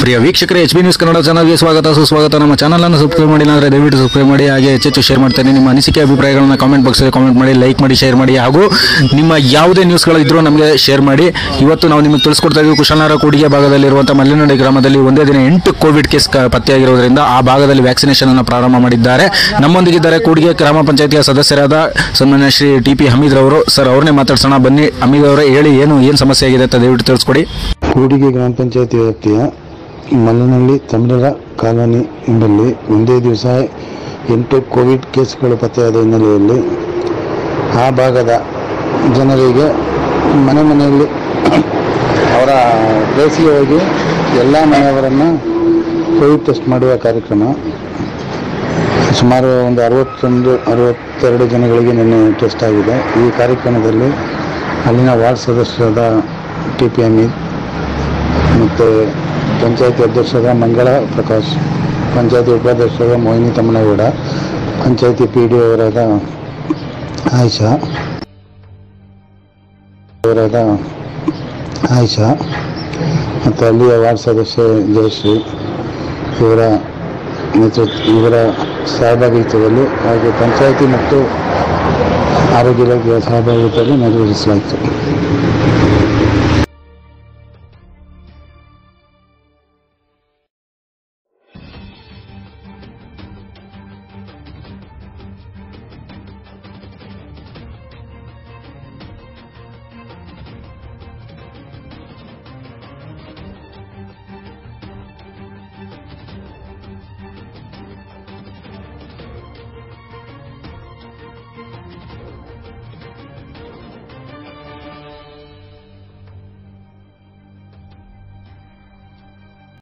ಪ್ರಿಯ ವೀಕ್ಷಕರೇ H B news Kannada ಚಾನಲ್ಗೆ ಸ್ವಾಗತ ಸುಸ್ವಾಗತ ನಮ್ಮ ಚಾನಲನ್ನು ಸಬ್ಸ್ಕ್ರೈಬ್ ಮಾಡಿ ಅಂದರೆ ದಯವಿಟ್ಟು ಸಬ್ಸ್ಕ್ರೈಬ್ ಮಾಡಿ ಹಾಗೆ ಹೆಚ್ಚೆಚ್ಚು ಶೇರ್ ಮಾಡ್ತೇನೆ ನಿಮ್ಮ ಅನಿಸಿಕೆ ಅಭಿಪ್ರಾಯಗಳನ್ನ ಕಾಮೆಂಟ್ ಬಾಕ್ಸಲ್ಲಿ ಕಾಮೆಂಟ್ ಮಾಡಿ ಲೈಕ್ ಮಾಡಿ ಶೇರ್ ಮಾಡಿ ಹಾಗೂ ನಿಮ್ಮ ಯಾವುದೇ ನ್ಯೂಸ್ಗಳಿದ್ರೂ ನಮಗೆ ಶೇರ್ ಮಾಡಿ ಇವತ್ತು ನಾವು ನಿಮಗೆ ತಿಳಿಸ್ಕೊಡ್ತಾ ಇದ್ದೀವಿ ಕುಶಲನಗರ ಕೂಡಿಗೆ ಭಾಗದಲ್ಲಿರುವಂಥ ಮಲ್ಲಿನಡಿ ಗ್ರಾಮದಲ್ಲಿ ಒಂದೇ ದಿನ ಎಂಟು ಕೋವಿಡ್ ಕೇಸ್ ಕ- ಪತ್ತೆಯಾಗಿರೋದ್ರಿಂದ ಆ ಭಾಗದಲ್ಲಿ ವ್ಯಾಕ್ಸಿನೇಷನ್ ಅನ್ನು ಪ್ರಾರಂಭ ಮಾಡಿದ್ದಾರೆ ನಮ್ಮೊಂದಿಗಿದ್ದಾರೆ ಕೂಡಿಗೆ ಗ್ರಾಮ ಪಂಚಾಯತಿಯ ಸದಸ್ಯರಾದ ಸನ್ಮಾನ್ಯ ಶ್ರೀ ಟಿ ಪಿ ಹಮೀದ್ ರವರು ಸರ್ ಅವ್ರನ್ನೇ ಮಾತಾಡ್ಸೋಣ ಬನ್ನಿ ಹಮೀದ್ ಅವರೇ ಹೇಳಿ ಏನು ಏನು ಸಮಸ್ಯೆ ಆಗಿದೆ ಅಂತ ದಯವಿಟ್ಟು ತಿಳಿಸ್ಕೊಡಿ ಕೂಡಿಗೆ ಗ್ರಾಮ ಪಂಚಾಯತಿ ವ್ಯಾಪ್ತಿಯ ಮಲ್ಲನಹಳ್ಳಿ ತಮಿಳರ ಕಾಲೋನಿ ಎಂಬಲ್ಲಿ ಒಂದೇ ದಿವಸ ಎಂಟು ಕೋವಿಡ್ ಕೇಸ್ಗಳು ಪತ್ತೆಯಾದ ಹಿನ್ನೆಲೆಯಲ್ಲಿ ಆ ಭಾಗದ ಜನರಿಗೆ ಮನೆ ಮನೆಯಲ್ಲಿ ಅವರ ಪ್ಲೇಸಿಗೆ ಹೋಗಿ ಎಲ್ಲ ಮನೆಯವರನ್ನು ಕೋವಿಡ್ ಟೆಸ್ಟ್ ಮಾಡುವ ಕಾರ್ಯಕ್ರಮ ಸುಮಾರು ಒಂದು ಅರವತ್ತೊಂದು ಅರವತ್ತೆರಡು ಜನಗಳಿಗೆ ನಿನ್ನೆ ಟೆಸ್ಟ್ ಆಗಿದೆ ಈ ಕಾರ್ಯಕ್ರಮದಲ್ಲಿ ಅಲ್ಲಿನ ವಾರ್ಡ್ ಸದಸ್ಯರಾದ ಟಿ ಪಿ ಹಮೀದ್ ಮತ್ತು ಪಂಚಾಯತಿ ಅಧ್ಯಕ್ಷರಾದ ಮಂಗಳ ಪ್ರಕಾಶ್ ಪಂಚಾಯತಿ ಉಪಾಧ್ಯಕ್ಷರಾದ ಮೋಹಿನಿ ತಮ್ಮನಗೌಡ ಪಂಚಾಯತಿ ಪಿ ಡಿ ಅವರಾದ ಆಯಿಷಾ ಅವರಾದ ಆಯಿಷಾ ಮತ್ತು ಅಲ್ಲಿಯ ವಾರ್ಡ್ ಸದಸ್ಯೆ ಜಯಶ್ರೀ ಇವರ ನೇತೃತ್ವ ಇವರ ಸಹಭಾಗಿತ್ವದಲ್ಲಿ ಹಾಗೆ ಪಂಚಾಯತಿ ಮತ್ತು ಆರೋಗ್ಯ ಇಲಾಖೆಯ ಸಹಭಾಗಿತ್ವದಲ್ಲಿ ನೆರವೇರಿಸಲಾಯಿತು